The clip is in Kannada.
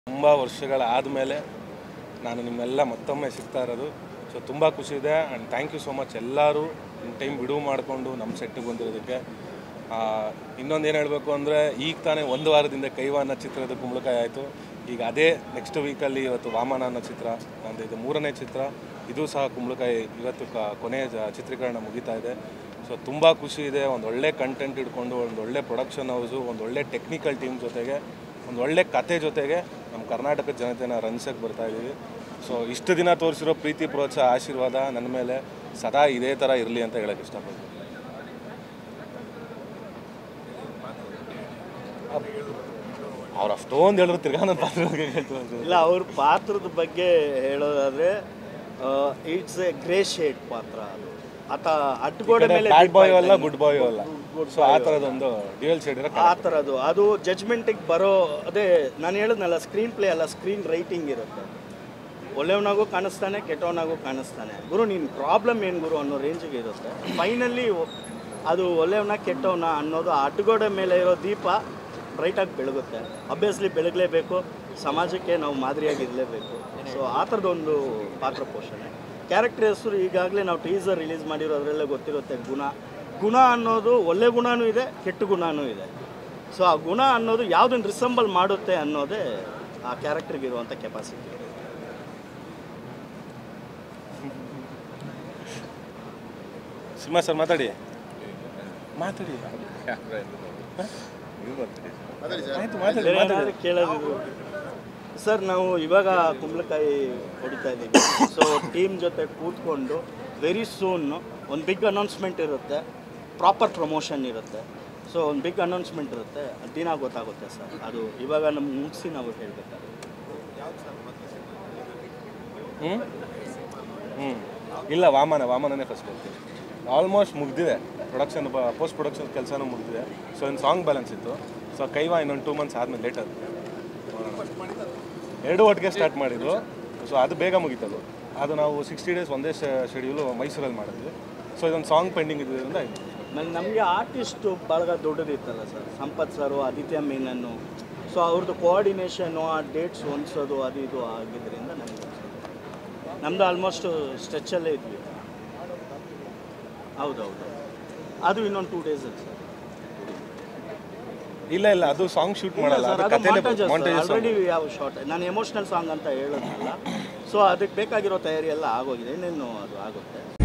ತುಂಬ ವರ್ಷಗಳ ಆದಮೇಲೆ ನಾನು ನಿಮ್ಮೆಲ್ಲ ಮತ್ತೊಮ್ಮೆ ಸಿಗ್ತಾ ಇರೋದು ಸೊ ತುಂಬ ಖುಷಿ ಇದೆ and thank you so much ಎಲ್ಲರೂ ನಿಮ್ಮ ಟೈಮ್ ಬಿಡುವು ಮಾಡಿಕೊಂಡು ನಮ್ಮ ಸೆಟ್ಟಿಗೆ ಬಂದಿರೋದಕ್ಕೆ ಇನ್ನೊಂದು ಏನು ಹೇಳಬೇಕು ಅಂದರೆ ಈಗ ತಾನೇ ಒಂದು ವಾರದಿಂದ ಕೈವ ಅನ್ನೋ ಚಿತ್ರದ ಕುಂಬಳಕಾಯಿ ಆಯಿತು ಈಗ ಅದೇ ನೆಕ್ಸ್ಟ್ ವೀಕಲ್ಲಿ ಇವತ್ತು ವಾಮನ ಅನ್ನೋ ಚಿತ್ರ ನಂದು ಇದು ಮೂರನೇ ಚಿತ್ರ ಇದು ಸಹ ಕುಂಬಳಕಾಯಿ ಇವತ್ತು ಕ ಕೊನೆಯ ಜ- ಚಿತ್ರೀಕರಣ ಮುಗಿತಾ ಇದೆ ಸೊ ತುಂಬ ಖುಷಿ ಇದೆ ಒಂದು ಒಳ್ಳೆ ಕಂಟೆಂಟ್ ಇಟ್ಕೊಂಡು ಒಂದು ಒಳ್ಳೆ ಪ್ರೊಡಕ್ಷನ್ ಹೌಸು ಒಂದು ಒಳ್ಳೆ ಟೆಕ್ನಿಕಲ್ ಟೀಮ್ ಜೊತೆಗೆ ಒಂದು ಒಳ್ಳೆ ಕತೆ ಜೊತೆಗೆ ನಮ್ಮ ಕರ್ನಾಟಕದ ಜನತೆನ ರಂಜಕ್ಕೆ ಬರ್ತಾ ಇದ್ದೀವಿ ಸೊ ಇಷ್ಟು ದಿನ ತೋರಿಸಿರೋ ಪ್ರೀತಿ ಪ್ರೋತ್ಸಾಹ ಆಶೀರ್ವಾದ ನನ್ನ ಮೇಲೆ ಸದಾ ಇದೇ ಥರ ಇರಲಿ ಅಂತ ಹೇಳಕ್ಕೆ ಇಷ್ಟಪಡ್ತೀನಿ ಅವ್ರು ಅಷ್ಟೊಂದು ಹೇಳಿದ್ರು ತಿರ್ಗಾ ನನ್ನ ಪಾತ್ರ ಬಗ್ಗೆ ಹೇಳ್ತಾರೆ ಇಲ್ಲ ಅವ್ರ ಪಾತ್ರದ ಬಗ್ಗೆ ಹೇಳೋದಾದ್ರೆ ಇಟ್ಸ್ ಎ ಗ್ರೇ ಶೇಡ್ ಪಾತ್ರ ಅದು ಆತ ಅಡ್ಗೋಡೆ ಮೇಲೆ ಬ್ಯಾಡ್ ಬಾಯ್ ದೀಪ ಅಲ್ಲ ಇದ್ದಂಗೆ. ಗುಡ್ ಬಾಯ್ ಅಲ್ಲ ಸೊ ಆ ಥರದೊಂದು ಡ್ಯೂಯಲ್ ಶೇಡ್ ಇರೋ ಆ ಥರದ್ದು ಅದು ಜಡ್ಜ್ಮೆಂಟಿಗೆ ಬರೋ ಅದೇ ನಾನು ಹೇಳಿದ್ನಲ್ಲ ಸ್ಕ್ರೀನ್ ಪ್ಲೇ ಅಲ್ಲ ಸ್ಕ್ರೀನ್ ರೈಟಿಂಗ್ ಇರುತ್ತೆ ಒಳ್ಳೆಯವನಾಗೂ ಕಾಣಿಸ್ತಾನೆ ಕೆಟ್ಟವನಾಗೂ ಕಾಣಿಸ್ತಾನೆ ಗುರು ನೀನು ಪ್ರಾಬ್ಲಮ್ ಏನು ಗುರು ಅನ್ನೋ ರೇಂಜಿಗೆ ಇರುತ್ತೆ ಫೈನಲಿ ಅದು ಒಳ್ಳೆಯವನ ಕೆಟ್ಟವನ ಅನ್ನೋದು ಆ ಅಡ್ಗೋಡೆ ಮೇಲೆ ಇರೋ ದೀಪ ಬ್ರೈಟಾಗಿ ಬೆಳಗುತ್ತೆ ಅಬ್ವಿಯಸ್ಲಿ ಬೆಳಗಲೇಬೇಕು ಸಮಾಜಕ್ಕೆ ನಾವು ಮಾದರಿಯಾಗಿರಲೇಬೇಕು ಸೊ ಆ ಥರದೊಂದು ಪಾತ್ರ ಪೋಷಣೆ ಕ್ಯಾರೆಕ್ಟರ್ ಹೆಸರು ಈಗಾಗಲೇ ನಾವು ಟೀಸರ್ ರಿಲೀಸ್ ಮಾಡಿರೋದ್ರಲ್ಲೇ ಗೊತ್ತಿರುತ್ತೆ ಗುಣ ಗುಣ ಅನ್ನೋದು ಒಳ್ಳೆ ಗುಣನೂ ಇದೆ ಕೆಟ್ಟ ಗುಣನೂ ಇದೆ ಸೊ ಆ ಗುಣ ಅನ್ನೋದು ಯಾವುದನ್ನು ರಿಸಂಬಲ್ ಮಾಡುತ್ತೆ ಅನ್ನೋದೇ ಆ ಕ್ಯಾರೆಕ್ಟರ್ಗೆ ಇರುವಂಥ ಕೆಪಾಸಿಟಿ ಸಿಂಹ ಸರ್ ಮಾತಾಡಿ ಮಾತಾಡಿ ಆಯ್ತು ಮಾತಾಡಿ ಬೇರೆ ಮಾತಾಡಿ ಏನಾದ್ರು ಕೇಳೋದಿದ್ರು ಸರ್ ನಾವು ಇವಾಗ ಕುಂಬಳಕಾಯಿ ಹೊಡಿತಾ ಇದ್ದೀವಿ ಸೊ ಟೀಮ್ ಜೊತೆ ಕೂತ್ಕೊಂಡು ವೆರಿ ಸೂನ್ ಒಂದು ಬಿಗ್ ಅನೌನ್ಸ್ಮೆಂಟ್ ಇರುತ್ತೆ ಪ್ರಾಪರ್ ಪ್ರಮೋಷನ್ ಇರುತ್ತೆ ಸೊ ಒಂದು ಬಿಗ್ ಅನೌನ್ಸ್ಮೆಂಟ್ ಇರುತ್ತೆ ಅದು ದಿನ ಗೊತ್ತಾಗುತ್ತೆ ಸರ್ ಅದು ಇವಾಗ ನಮ್ಗೆ ಮುಗಿಸಿ ನಾವು ಹೇಳಬೇಕಾಗುತ್ತೆ ಹ್ಞೂ ಹ್ಞೂ ಇಲ್ಲ ವಾಮನ ವಾಮನನೇ ಫಸ್ಟ್ ಹೋಗ್ತೀವಿ ಆಲ್ಮೋಸ್ಟ್ ಮುಗ್ದಿದೆ ಪ್ರೊಡಕ್ಷನ್ ಪೋಸ್ಟ್ ಪ್ರೊಡಕ್ಷನ್ ಕೆಲಸನೂ ಮುಗ್ದಿದೆ ಸೊ ಇನ್ನು ಸಾಂಗ್ ಬ್ಯಾಲೆನ್ಸ್ ಇತ್ತು ಸೊ ಕೈವಾ ಇನ್ನೊಂದು ಟೂ ಮಂತ್ಸ್ ಆದಮೇಲೆ ಲೇಟ್ ಅದು ಎರಡು ಒಟ್ಟಿಗೆ ಸ್ಟಾರ್ಟ್ ಮಾಡಿದ್ದು ಸೊ ಅದು ಬೇಗ ಮುಗೀತದು ಅದು ನಾವು ಸಿಕ್ಸ್ಟಿ ಡೇಸ್ ಒಂದೇ ಶೆಡ್ಯೂಲು ಮೈಸೂರಲ್ಲಿ ಮಾಡಿದ್ವಿ ಸೊ ಇದೊಂದು ಸಾಂಗ್ ಪೆಂಡಿಂಗ್ ಇದ್ರಿಂದ ಆಯ್ತು ಆಮೇಲೆ ನಮಗೆ ಆರ್ಟಿಸ್ಟು ಬಳಗ ದೊಡ್ಡದಿತ್ತಲ್ಲ ಸರ್ ಸಂಪತ್ ಸರು ಆದಿತ್ಯ ಮೀನನ್ನು ಸೊ ಅವ್ರದ್ದು ಕೋಆರ್ಡಿನೇಷನು ಆ ಡೇಟ್ಸ್ ಹೊಂದಿಸೋದು ಅದು ಇದು ಆಗಿದ್ದರಿಂದ ನಮಗೆ ನಮ್ಮದು ಆಲ್ಮೋಸ್ಟ್ ಸ್ಟ್ರೆಚ್ಚಲ್ಲೇ ಇದ್ವಿ ಹೌದೌದು ಅದು ಇನ್ನೊಂದು ಟೂ ಡೇಸಲ್ಲಿ ಸರ್ ಇಲ್ಲ ಇಲ್ಲ ಅದು ಸಾಂಗ್ ಶೂಟ್ ಮಾಡಲ್ಲ ಸರ್ ಅದು ಅದು ಕಥೆನೇ montages montages song. ಆಲ್ರೆಡಿ ಯಾವ ಶಾರ್ಟ್ ನಾನು ಎಮೋಷ್ನಲ್ ಸಾಂಗ್ ಅಂತ ಹೇಳೋದಲ್ಲ ಸೊ ಅದಕ್ಕೆ ಬೇಕಾಗಿರೋ ತಯಾರಿ ಎಲ್ಲ ಆಗೋಗಿದೆ ಇನ್ನೇನು ಅದು ಆಗುತ್ತೆ